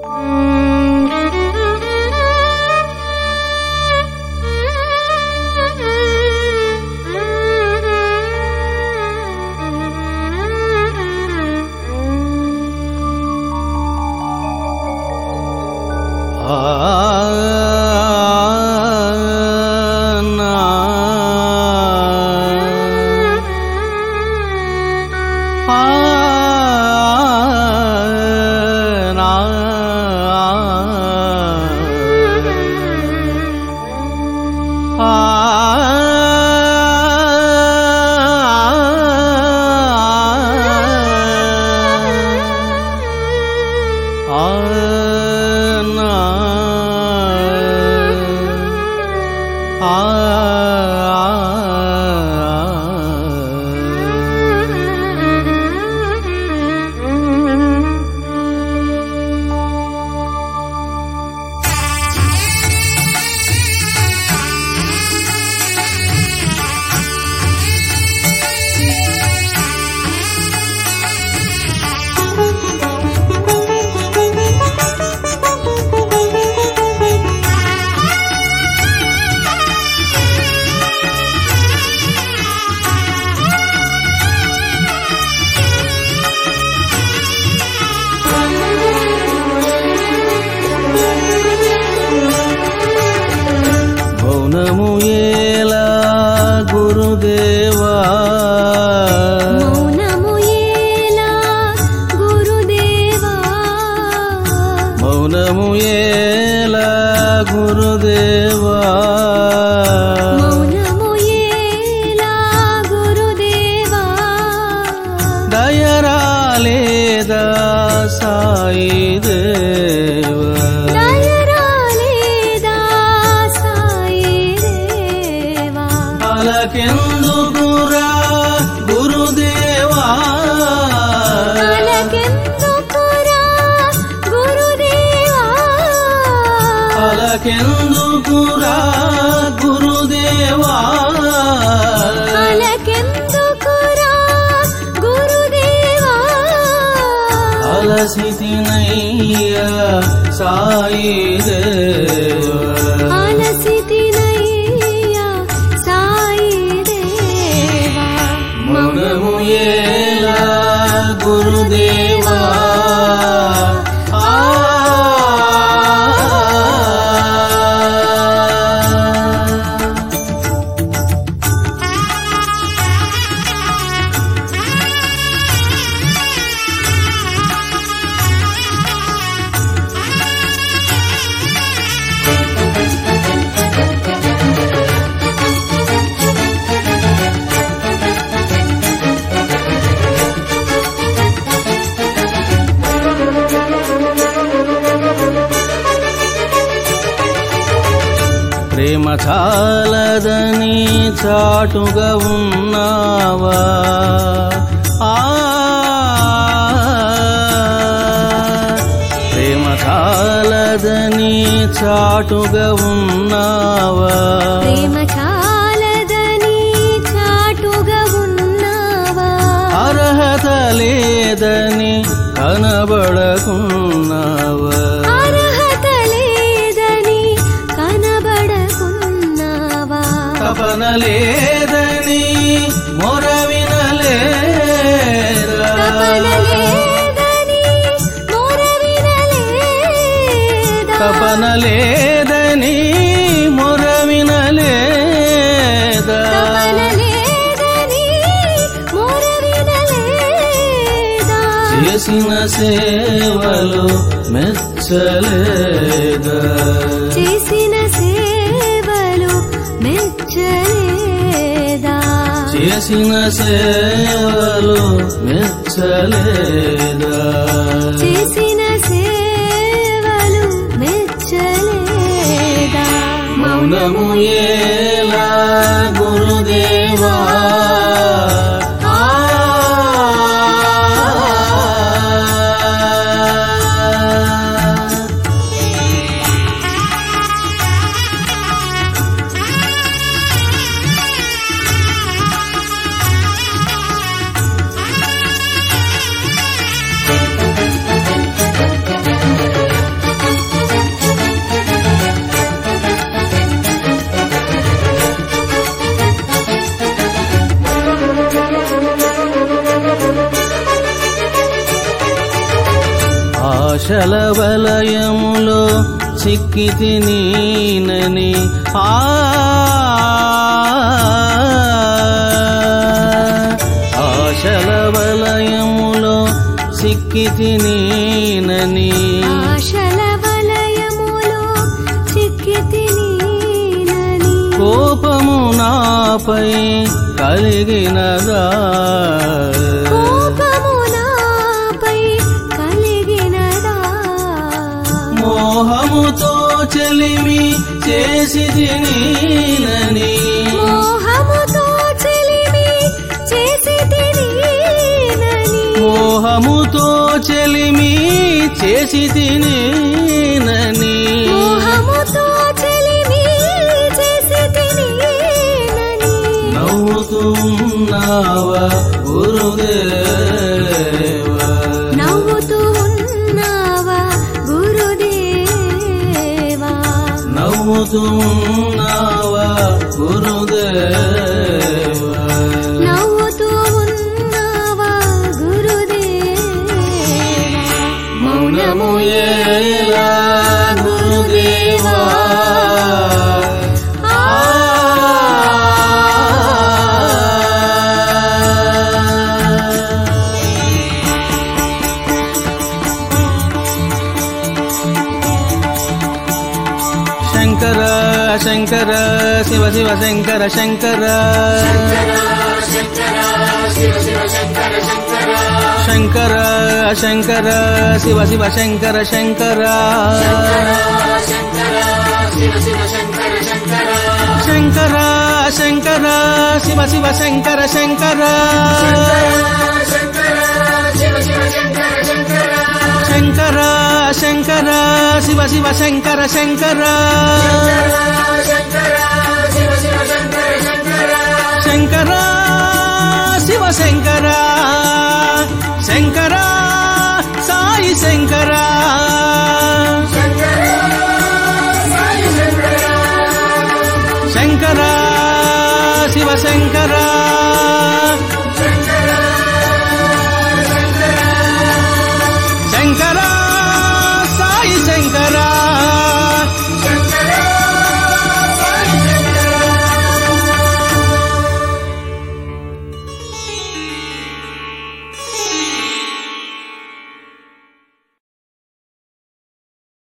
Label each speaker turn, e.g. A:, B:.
A: మౌనము ఏలా గురుదేవా
B: మౌనము ఏలా గురుదేవా
A: మౌనము ఏలా గురుదేవా
B: మౌనము ఏలా గురుదేవా
A: దయరాలేదా సాయి దేవా
B: దయరాలేదా సాయి దేవా
A: అలకెందుకురా గురుదేవా
B: అలకెందుకురా గురుదేవా
A: అలకెందుకురా గురుదేవా
B: అలకెందుకురా గురుదేవా
A: అలసితినయ్యా సాయి దేవా
B: అలసితినయ్యా సాయి దేవా
A: మౌనము ఏలా గురుదేవా ఆ ప్రేమ చాలదని చాటుగా ఉన్నావా ఆ ప్రేమ చాలదని చాటుగా ఉన్నావా
B: ప్రేమ చాలదని చాటుగా ఉన్నావా
A: అర్హత లేదని కనబడకున్నావా
B: అర్హత లేదని కనబడకున్నావా
A: తపన లేదని మొర వినలేదా
B: తపన లేదని మొర వినలేదా
A: తపన లేదని మొర వినలేదా
B: తపన లేదని మొర వినలేదా
A: చేసిన సేవలు మెచ్చలేదా
B: చేసిన సేవలు మెచ్చలేదా
A: చేసిన సేవలు మెచ్చలేదా
B: చేసిన సేవలు మెచ్చలేదా
A: మౌనము ఏలా గురుదేవా ఆ ఆశల వలయములో చిక్కితి నీనని ఆ ఆశల వలయములో చిక్కితి నీనని
B: ఆశల వలయములో చిక్కితి నీనని
A: కోపము నాపై కలిగినదా
B: కోపము నాపై కలిగినదా
A: మోహముతో చెలిమి చేసి తినని
B: మోహముతో చెలిమి చేసి తినని
A: మోహముతో చెలిమి చేసి తినని
B: మోహముతో చెలిమి చేసి తినని
A: నవ్వుతున్నావా గురుదేవా
B: నవ్వుతూ ఉన్నావా గురుదేవా
A: నవ్వుతున్నావా గురుదేవా
B: నవ్వుతూ ఉన్నావా గురుదేవా
A: మౌనము ఏలా గురుదేవా
B: ఆ
A: శంకర శంకర శివ శివ శంకర శంకర శంకర శంకర శివ శివ శంకర శంకర శంకర శంకర శివ శివ శంకర శంకర శంకర శంకర శివ శివ శంకర శంకర శంకర శివ శంకర